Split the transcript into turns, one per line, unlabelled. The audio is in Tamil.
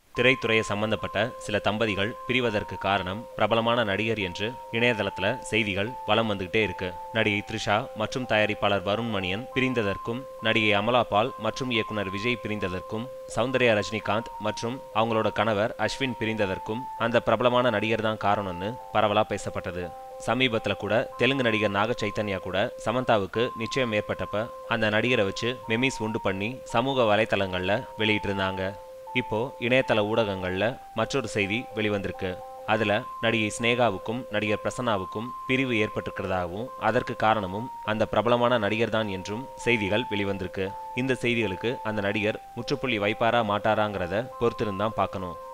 திரைத்துறையை சம்பந்தப்பட்ட சில தம்பதிகள் பிரிவதற்கு காரணம் பிரபலமான நடிகர் என்று இணையதளத்துல செய்திகள் வலம் வந்துகிட்டே இருக்கு நடிகை த்ரிஷா மற்றும் தயாரிப்பாளர் வருண் மணியன் பிரிந்ததற்கும் நடிகை அமலா பால் மற்றும் இயக்குனர் விஜய் பிரிந்ததற்கும் சௌந்தர்யா ரஜினிகாந்த் மற்றும் அவங்களோட கணவர் அஸ்வின் பிரிந்ததற்கும் அந்த பிரபலமான நடிகர் தான் காரணம்னு பரவலா பேசப்பட்டது சமீபத்துல கூட தெலுங்கு நடிகர் நாக சைத்தன்யா கூட சமந்தாவுக்கு நிச்சயம் ஏற்பட்டப்ப அந்த நடிகரை வச்சு மெமிஸ் உண்டு பண்ணி சமூக வலைத்தளங்கள்ல வெளியிட்டு இருந்தாங்க இப்போ இணையதள ஊடகங்கள்ல மற்றொரு செய்தி வெளிவந்திருக்கு அதுல நடிகை ஸ்னேகாவுக்கும் நடிகர் பிரசன்னாவுக்கும் பிரிவு ஏற்பட்டிருக்கிறதாகவும் அதற்கு காரணமும் அந்த பிரபலமான நடிகர் தான் என்றும் செய்திகள் வெளிவந்திருக்கு இந்த செய்திகளுக்கு அந்த நடிகர் முற்றுப்புள்ளி வைப்பாரா மாட்டாராங்கிறத பொறுத்திருந்தான் பார்க்கணும்